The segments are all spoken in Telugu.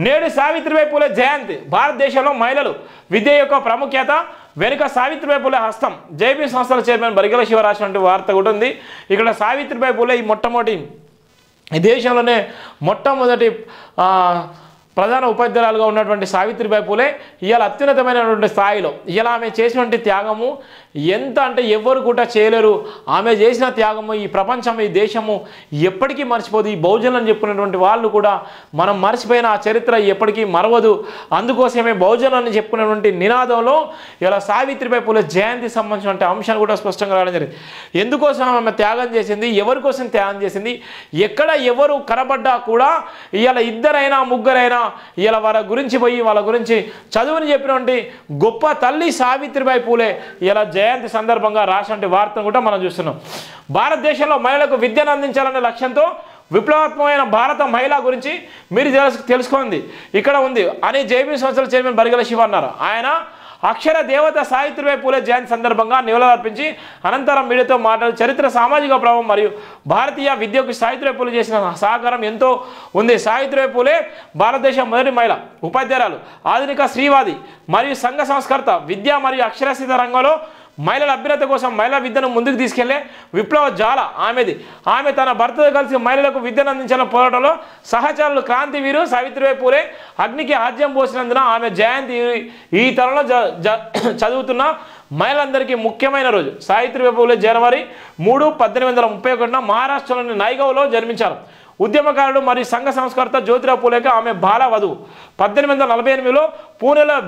నేడు సావిత్రిబాయి పూలే జయంతి భారతదేశంలో మహిళలు విద్య యొక్క ప్రాముఖ్యత వెనుక సావిత్రిబాయి పూలే హస్తం జేపీ సంస్థల చైర్మన్ బరిగల శివ రాసినటువంటి వార్త కూడా ఉంది ఇక్కడ సావిత్రిబాయి పూలే ఈ మొట్టమొదటి ఈ దేశంలోనే మొట్టమొదటి ఆ, ప్రధాన ఉపాధ్యాయులుగా ఉన్నటువంటి సావిత్రిబాయి పూలే ఇవాళ అత్యున్నతమైనటువంటి స్థాయిలో ఇలా ఆమె చేసినటువంటి త్యాగము ఎంత అంటే ఎవ్వరు కూడా చేయలేరు ఆమె చేసిన త్యాగము ఈ ప్రపంచం ఈ దేశము ఎప్పటికీ మర్చిపోదు ఈ బహుజనులు అని చెప్పుకున్నటువంటి వాళ్ళు కూడా మనం మర్చిపోయిన ఆ చరిత్ర ఎప్పటికీ మరవదు అందుకోసమే బహుజనులు అని చెప్పుకున్నటువంటి నినాదంలో ఇలా సావిత్రిబాయి పూలే జయంతి సంబంధించిన అంశాన్ని కూడా స్పష్టంగా రావడం జరిగింది ఎందుకోసం ఆమె త్యాగం చేసింది ఎవరి కోసం త్యాగం చేసింది ఎక్కడ ఎవరు కనబడ్డా కూడా ఇవాళ ఇద్దరైనా ముగ్గురైనా ఇవాళ వాళ్ళ గురించి పోయి వాళ్ళ గురించి చదువుని చెప్పినటువంటి గొప్ప తల్లి సావిత్రిబాయి పూలే ఇలా జయంతి సందర్భంగా రాసినటువంటి వార్తను కూడా మనం చూస్తున్నాం భారతదేశంలో మహిళలకు విద్యను అందించాలనే లక్ష్యంతో విప్లవాత్మకమైన భారత మహిళ గురించి మీరు తెలుసు తెలుసుకోండి ఇక్కడ ఉంది అని జేబీ సంస్థల చైర్మన్ బరిగల శివ అన్నారు ఆయన అక్షర దేవత సావిత్రిబాయి పూలే జయంతి సందర్భంగా నివాళులర్పించి అనంతరం మీడియాతో మాట్లాడి చరిత్ర సామాజిక ప్రభావం మరియు భారతీయ విద్యకు సావిత్రిబాయి పూలే చేసిన సహకారం ఎంతో ఉంది సావిత్రిబాయి పూలే భారతదేశ మొదటి మహిళ ఉపాధ్యాయురాలు ఆధునిక స్త్రీవాది మరియు సంఘ సంస్కర్త విద్య మరియు అక్షరాస్యత రంగంలో మహిళల అభ్యున్నతి కోసం మహిళా విద్యను ముందుకు తీసుకెళ్లే విప్లవ జాల ఆమెది ఆమె తన భర్తతో కలిసి మహిళలకు విద్యను అందించాలని పోరాటంలో సహచరులు క్రాంతివీరు సావిత్రిబాయి పూలే అగ్నికి ఆజ్యం పోసినందున ఆమె జయంతి ఈ- ఈ తరంలో జ జ- చదువుతున్న మహిళలందరికీ ముఖ్యమైన రోజు సావిత్రిబాయి పూలే జనవరి మూడు పద్దెనిమిది వందల ముప్పై ఒకటిన మహారాష్ట్రలోని నైగవ్లో జన్మించారు ఉద్యమకారుడు మరియు సంఘ సంస్కర్త జ్యోతిరావు పూలేకి ఆమె బాల వధువు పద్దెనిమిది వందల నలభై ఎనిమిదిలో పూణేలో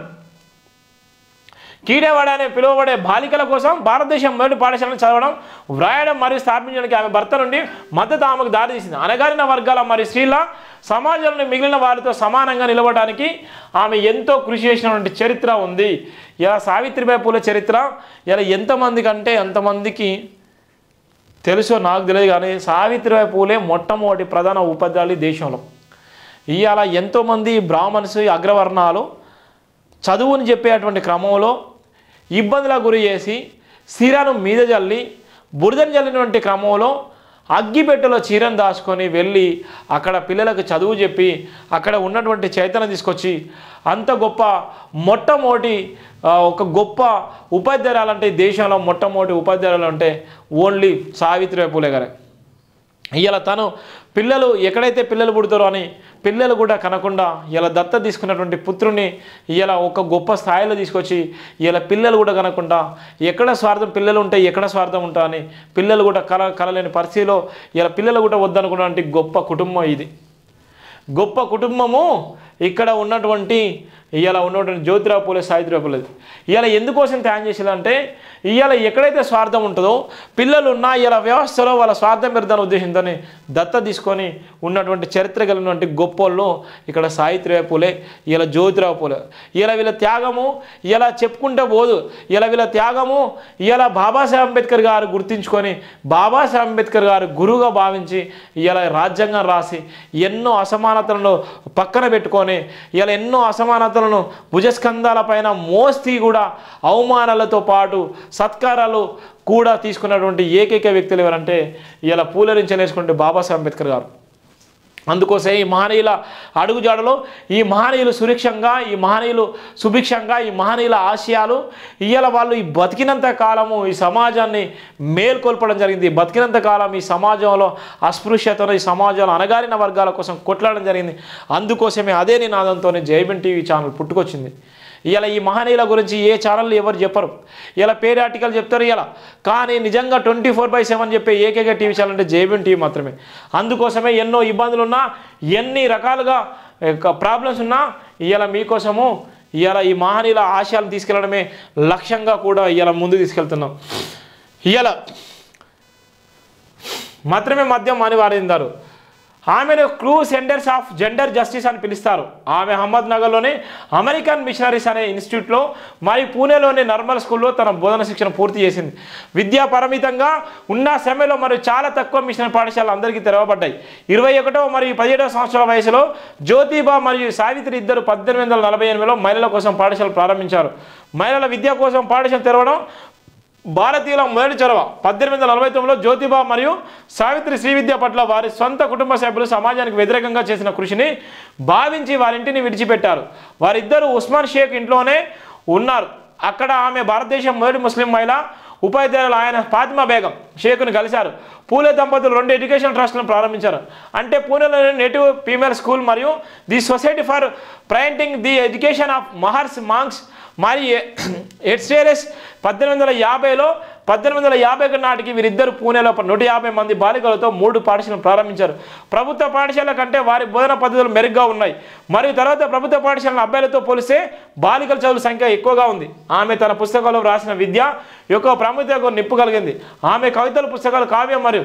కీడేవాడ అనే పిలువబడే బాలికల కోసం భారతదేశం మొదటి పాఠశాలను చదవడం వ్రాయడం మరియు స్థాపించడానికి ఆమె భర్త నుండి మద్దతు ఆమెకు దారితీసింది అణగారిన వర్గాల మరియు స్త్రీల సమాజంలో మిగిలిన వారితో సమానంగా నిలవడానికి ఆమె ఎంతో కృషి చేసినటువంటి చరిత్ర ఉంది ఇలా సావిత్రిబాయి పూల చరిత్ర ఇలా ఎంతమందికి అంటే అంతమందికి తెలుసో నాకు తెలియదు కానీ సావిత్రిబాయి పూలే మొట్టమొదటి ప్రధాన ఉపాధ్యాయులు ఈ దేశంలో ఇవాళ ఎంతోమంది బ్రాహ్మణ్స్ ఈ అగ్రవర్ణాలు చదువుని చెప్పేటువంటి క్రమంలో ఇబ్బందులకు గురి చేసి సిరాను మీద జల్లి బురదను జల్లినటువంటి క్రమంలో అగ్గిపెట్టెలో చీరను దాచుకొని వెళ్ళి అక్కడ పిల్లలకు చదువు చెప్పి అక్కడ ఉన్నటువంటి చైతన్యం తీసుకొచ్చి అంత గొప్ప మొట్టమొదటి ఆ, ఒక గొప్ప ఉపాధ్యాయురాలు అంటే ఈ దేశంలో మొట్టమొదటి ఉపాధ్యాయురాలు అంటే ఓన్లీ సావిత్రిబాయి పూలే గారే ఇలా తను పిల్లలు ఎక్కడైతే పిల్లలు పుడతారో అని పిల్లలు కూడా కనకుండా ఇలా దత్త తీసుకున్నటువంటి పుత్రుని ఇలా ఒక గొప్ప స్థాయిలో తీసుకొచ్చి ఇలా పిల్లలు కూడా కనకుండా ఎక్కడ స్వార్థం పిల్లలు ఉంటే ఎక్కడ స్వార్థం ఉంటా అని పిల్లలు కూడా కల కలలేని పరిస్థితిలో ఇలా పిల్లలు కూడా వద్దనుకున్నటువంటి గొప్ప కుటుంబం ఇది గొప్ప కుటుంబము ఇక్కడ ఉన్నటువంటి ఇవాళ ఉన్నటువంటి జ్యోతిరావు పూలే సావిత్రిరావు పూలే ఇవాళ ఎందుకోసం త్యాగం చేసేదంటే ఇవాళ ఎక్కడైతే స్వార్థం ఉంటుందో పిల్లలు ఉన్న ఇలా వ్యవస్థలో వాళ్ళ స్వార్థం పెడతాన ఉద్దేశంతోనే దత్త తీసుకొని ఉన్నటువంటి చరిత్ర కలిగినటువంటి గొప్పోళ్ళు ఇక్కడ సావిత్రిరావు పూలే ఇలా జ్యోతిరావు పూలే ఇలా వీళ్ళ త్యాగము ఇలా చెప్పుకుంటే పోదు ఇలా వీళ్ళ త్యాగము ఇలా బాబాసాహెబ్ అంబేద్కర్ గారు గుర్తించుకొని బాబాసాహెబ్ అంబేద్కర్ గారు గురువుగా భావించి ఇలా రాజ్యాంగం రాసి ఎన్నో అసమానతలను పక్కన పెట్టుకొని ఇలా ఎన్నో అసమానతలను భుజస్కంధాల పైన మోస్తీ కూడా అవమానాలతో పాటు సత్కారాలు కూడా తీసుకున్నటువంటి ఏకైక వ్యక్తులు ఎవరంటే ఇలా పూల నుంచి నేర్చుకుంటే బాబాసాహెబ్ అంబేద్కర్ గారు అందుకోసం ఈ మహనీయుల అడుగుజాడలో ఈ మహనీయులు సురక్షంగా ఈ మహనీయులు సుభిక్షంగా ఈ మహనీయుల ఆశయాలు ఇవాళ వాళ్ళు ఈ బతికినంత కాలము ఈ సమాజాన్ని మేల్కొల్పడం జరిగింది బతికినంత కాలం ఈ సమాజంలో అస్పృశ్యతను ఈ సమాజంలో అణగారిన వర్గాల కోసం కొట్లాడడం జరిగింది అందుకోసమే అదే నినాదంతో జైబిన్ టీవీ ఛానల్ పుట్టుకొచ్చింది ఇలా ఈ మహనీయుల గురించి ఏ ఛానల్ ఎవరు చెప్పరు ఇలా పేరు ఆర్టికల్ చెప్తారు ఇలా కానీ నిజంగా ట్వంటీ ఫోర్ బై సెవెన్ చెప్పే ఏకైక టీవీ ఛానల్ అంటే జేబీఎన్ టీవీ మాత్రమే అందుకోసమే ఎన్నో ఇబ్బందులు ఉన్నా ఎన్ని రకాలుగా ప్రాబ్లమ్స్ ఉన్నా ఇలా మీకోసము ఇలా ఈ మహనీయుల ఆశయాలను తీసుకెళ్లడమే లక్ష్యంగా కూడా ఇలా ముందు తీసుకెళ్తున్నాం ఇలా మాత్రమే మద్యం మానివారిందారు ఆమెను crusaders of gender justice అని పిలుస్తారు ఆమె అహ్మద్ నగర్లోని అమెరికన్ మిషనరీస్ అనే ఇన్స్టిట్యూట్లో మరియు పూణేలోని నర్మల్ స్కూల్లో తన బోధన శిక్షణ పూర్తి చేసింది విద్యా పరిమితంగా ఉన్న సమయంలో మరియు చాలా తక్కువ మిషనరీ పాఠశాలలు అందరికీ తెరవబడ్డాయి ఇరవై ఒకటో మరియు పదిహేడవ సంవత్సరాల వయసులో జ్యోతిబా మరియు సావిత్రి ఇద్దరు పద్దెనిమిది వందల నలభై ఎనిమిదిలో మహిళల కోసం పాఠశాల ప్రారంభించారు మహిళల విద్య కోసం పాఠశాల తెరవడం భారతీయుల మొదటి చొరవ పద్దెనిమిది వందల నలభై తొమ్మిదిలో జ్యోతిబా మరియు సావిత్రి శ్రీవిద్య పట్ల వారి సొంత కుటుంబ సభ్యులు సమాజానికి వ్యతిరేకంగా చేసిన కృషిని భావించి వారింటిని విడిచిపెట్టారు వారిద్దరూ ఉస్మాన్ షేక్ ఇంట్లోనే ఉన్నారు అక్కడ ఆమె భారతదేశం మొదటి ముస్లిం మహిళ ఉపాధ్యాయులు ఆయన ఫాతిమా బేగం షేక్ను కలిశారు పూలే దంపతులు రెండు ఎడ్యుకేషన్ ట్రస్ట్లను ప్రారంభించారు అంటే పూణేలోని నేటివ్ ఫీమేల్ స్కూల్ మరియు the society for promoting the education of Mahars Mangs మరియు ఎడ్స్టేరెస్ పద్దెనిమిది వందల యాభైలో పద్దెనిమిది వందల యాభై ఒకటి నాటికి వీరిద్దరు పూణేలో నూట యాభై మంది బాలికలతో మూడు పాఠశాలను ప్రారంభించారు ప్రభుత్వ పాఠశాల కంటే వారి బోధన పద్ధతులు మెరుగ్గా ఉన్నాయి మరియు తర్వాత ప్రభుత్వ పాఠశాల అబ్బాయిలతో పోలిస్తే బాలికల చదువుల సంఖ్య ఎక్కువగా ఉంది ఆమె తన పుస్తకాల్లో రాసిన విద్య యొక్క ప్రాముఖ్యతకు నిప్పు కలిగింది ఆమె కవితల పుస్తకాలు కావ్యం మరియు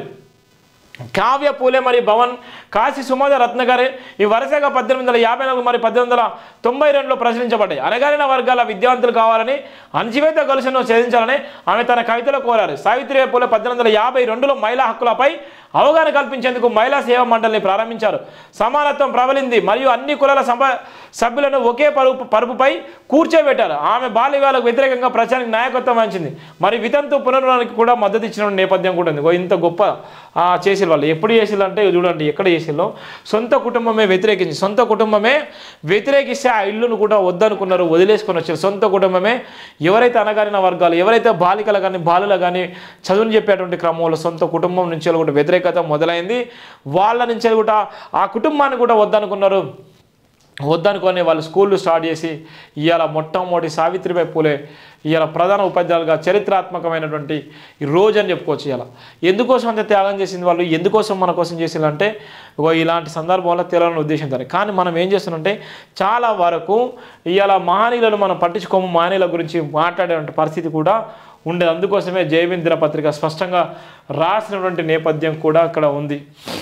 కావ్య పూలే మరియు భవన్ కాశీ సుమోద రత్న గారి ఈ వరుసగా పద్దెనిమిది వందల యాభై నాలుగు మరియు పద్దెనిమిది వందల తొంభై రెండులో ప్రచురించబడ్డాయి అణగారిన వర్గాల విద్యావంతులు కావాలని అణచివేత గొలుసును ఛేదించాలని ఆమె తన కవితలో కోరారు సావిత్రి పూలే పద్దెనిమిది వందల యాభై రెండులో మహిళా హక్కులపై అవగాహన కల్పించేందుకు మహిళా సేవా మండలిని ప్రారంభించారు సమానత్వం ప్రబలింది మరియు అన్ని కులాల సభ సభ్యులను ఒకే పరుపు పరుపుపై కూర్చోబెట్టారు ఆమె బాల్య వివాహాలకు వ్యతిరేకంగా ప్రచారానికి నాయకత్వం వహించింది మరి వితంతు పునరుద్ధరణకి కూడా మద్దతు ఇచ్చిన నేపథ్యం కూడా ఉంది ఓ ఇంత గొప్ప ఆ, చేసిన వాళ్ళు ఎప్పుడు చేసిల్లు అంటే చూడండి ఎక్కడ చేసిల్లో సొంత కుటుంబమే వ్యతిరేకించి సొంత కుటుంబమే వ్యతిరేకిస్తే ఆ ఇల్లును కూడా వద్దనుకున్నారు వదిలేసుకొని వచ్చారు సొంత కుటుంబమే ఎవరైతే అనగారిన వర్గాలు ఎవరైతే బాలికలు కానీ బాలులు కానీ చదువుని చెప్పేటువంటి క్రమంలో సొంత కుటుంబం నుంచి కూడా వ్యతిరేకత మొదలైంది వాళ్ళ నుంచి కూడా ఆ కుటుంబాన్ని కూడా వద్దనుకున్నారు వద్దనుకొని వాళ్ళు స్కూళ్ళు స్టార్ట్ చేసి ఇవాళ మొట్టమొదటి సావిత్రిబాయి పూలే ఇవాళ ప్రధాన ఉపాధ్యాయులుగా చరిత్రాత్మకమైనటువంటి ఈ రోజు అని చెప్పుకోవచ్చు ఇలా ఎందుకోసం అంత త్యాగం చేసింది వాళ్ళు ఎందుకోసం మన కోసం చేసిందంటే ఇగో ఇలాంటి సందర్భంలో తెలియాలని ఉద్దేశంతో కానీ మనం ఏం చేస్తున్నామంటే చాలా వరకు ఇవాళ మహనీయులను మనం పట్టించుకోము మహనీయుల గురించి మాట్లాడేటువంటి పరిస్థితి కూడా ఉండేది అందుకోసమే జయవింద్ర పత్రిక స్పష్టంగా రాసినటువంటి నేపథ్యం కూడా అక్కడ ఉంది